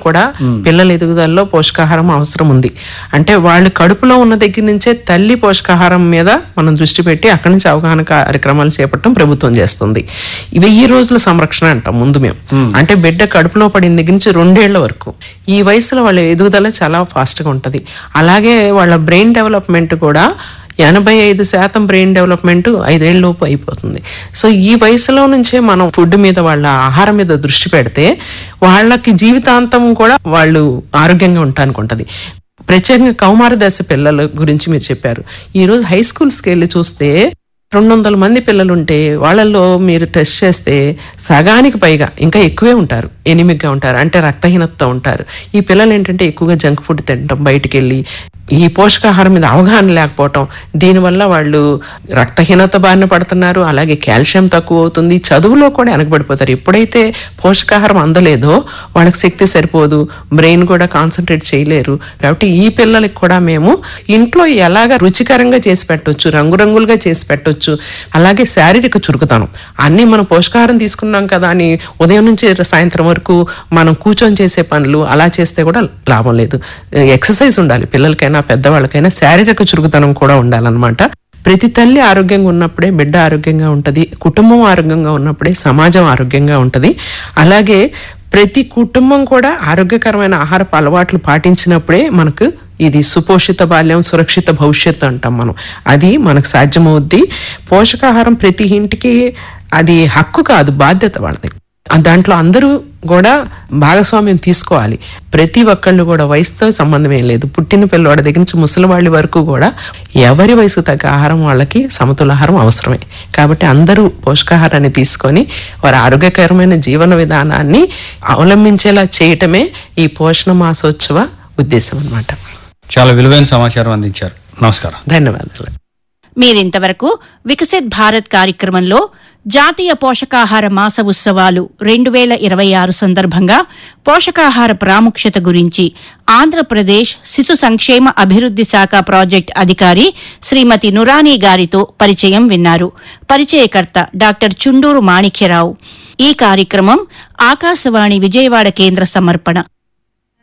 కూడా పిల్లల ఎదుగుదలలో పోషకాహారం అవసరం ఉంది అంటే వాళ్ళు కడుపులో ఉన్న దగ్గర నుంచే తల్లి పోషకాహారం మీద మనం దృష్టి పెట్టి అక్కడి నుంచి అవగాహన కార్యక్రమాలు చేపట్టడం ప్రభుత్వం చేస్తుంది ఈ వెయ్యి రోజుల సంరక్షణ అంటాం ముందు మేము అంటే బిడ్డ కడుపులో పడిన దగ్గర నుంచి రెండేళ్ల వరకు ఈ వయసులో వాళ్ళ ఎదుగుదల చాలా ఫాస్ట్ గా ఉంటది అలాగే వాళ్ళ బ్రెయిన్ డెవలప్మెంట్ కూడా ఎనభై ఐదు శాతం బ్రెయిన్ డెవలప్మెంట్ ఐదేళ్ళలోపు అయిపోతుంది సో ఈ వయసులో నుంచే మనం ఫుడ్ మీద వాళ్ళ ఆహారం మీద దృష్టి పెడితే వాళ్ళకి జీవితాంతం కూడా వాళ్ళు ఆరోగ్యంగా ఉండటానికి ఉంటుంది ప్రత్యేకంగా కౌమార దశ పిల్లల గురించి మీరు చెప్పారు ఈ రోజు హై స్కూల్స్కి వెళ్ళి చూస్తే రెండు వందల మంది పిల్లలు ఉంటే వాళ్ళల్లో మీరు టెస్ట్ చేస్తే సగానికి పైగా ఇంకా ఎక్కువే ఉంటారు ఎనిమిగ్గా ఉంటారు అంటే రక్తహీనతతో ఉంటారు ఈ పిల్లలు ఏంటంటే ఎక్కువగా జంక్ ఫుడ్ తినడం బయటికి వెళ్ళి ఈ పోషకాహారం మీద అవగాహన లేకపోవటం దీనివల్ల వాళ్ళు రక్తహీనత బారిన పడుతున్నారు అలాగే కాల్షియం తక్కువ అవుతుంది చదువులో కూడా వెనకబడిపోతారు ఎప్పుడైతే పోషకాహారం అందలేదో వాళ్ళకి శక్తి సరిపోదు బ్రెయిన్ కూడా కాన్సన్ట్రేట్ చేయలేరు కాబట్టి ఈ పిల్లలకి కూడా మేము ఇంట్లో ఎలాగ రుచికరంగా చేసి పెట్టొచ్చు రంగురంగులుగా చేసి పెట్టొచ్చు అలాగే శారీరక చురుకుతనం అన్నీ మనం పోషకాహారం తీసుకున్నాం కదా అని ఉదయం నుంచి సాయంత్రం వరకు మనం కూర్చొని చేసే పనులు అలా చేస్తే కూడా లాభం లేదు ఎక్సర్సైజ్ ఉండాలి పిల్లలకైనా పెద్దవాళ్ళకైనా శారీరక చురుకుతనం కూడా ఉండాలన్నమాట ప్రతి తల్లి ఆరోగ్యంగా ఉన్నప్పుడే బిడ్డ ఆరోగ్యంగా ఉంటది కుటుంబం ఆరోగ్యంగా ఉన్నప్పుడే సమాజం ఆరోగ్యంగా ఉంటది అలాగే ప్రతి కుటుంబం కూడా ఆరోగ్యకరమైన ఆహారపు అలవాట్లు పాటించినప్పుడే మనకు ఇది సుపోషిత బాల్యం సురక్షిత భవిష్యత్తు అంటాం మనం అది మనకు సాధ్యమవుద్ది పోషకాహారం ప్రతి ఇంటికి అది హక్కు కాదు బాధ్యత వాళ్ళది ఆ దాంట్లో అందరూ కూడా భాగస్వామ్యం తీసుకోవాలి ప్రతి ఒక్కళ్ళు కూడా వయసుతో సంబంధం ఏం లేదు పుట్టిన పిల్లవాడి దగ్గర నుంచి ముసలివాళ్ళ వరకు కూడా ఎవరి వయసు తగ్గ ఆహారం వాళ్ళకి సమతులాహారం అవసరమే కాబట్టి అందరూ పోషకాహారాన్ని తీసుకొని వారి ఆరోగ్యకరమైన జీవన విధానాన్ని అవలంబించేలా చేయటమే ఈ పోషణ మాసోత్సవ ఉద్దేశం అన్నమాట చాలా విలువైన సమాచారం అందించారు నమస్కారం ధన్యవాదాలు మీరింతవరకు వికసిత్ భారత్ కార్యక్రమంలో జాతీయ పోషకాహార మాస ఉత్సవాలు రెండు వేల ఇరవై ఆరు సందర్భంగా పోషకాహార ప్రాముఖ్యత గురించి ఆంధ్రప్రదేశ్ శిశు సంక్షేమ అభివృద్ది శాఖ ప్రాజెక్ట్ అధికారి శ్రీమతి నురానీ గారితో పరిచయం విన్నారు పరిచయకర్త డాక్టర్ చుండూరు మాణిక్యరావు ఈ కార్యక్రమం ఆకాశవాణి విజయవాడ కేంద్ర సమర్పణ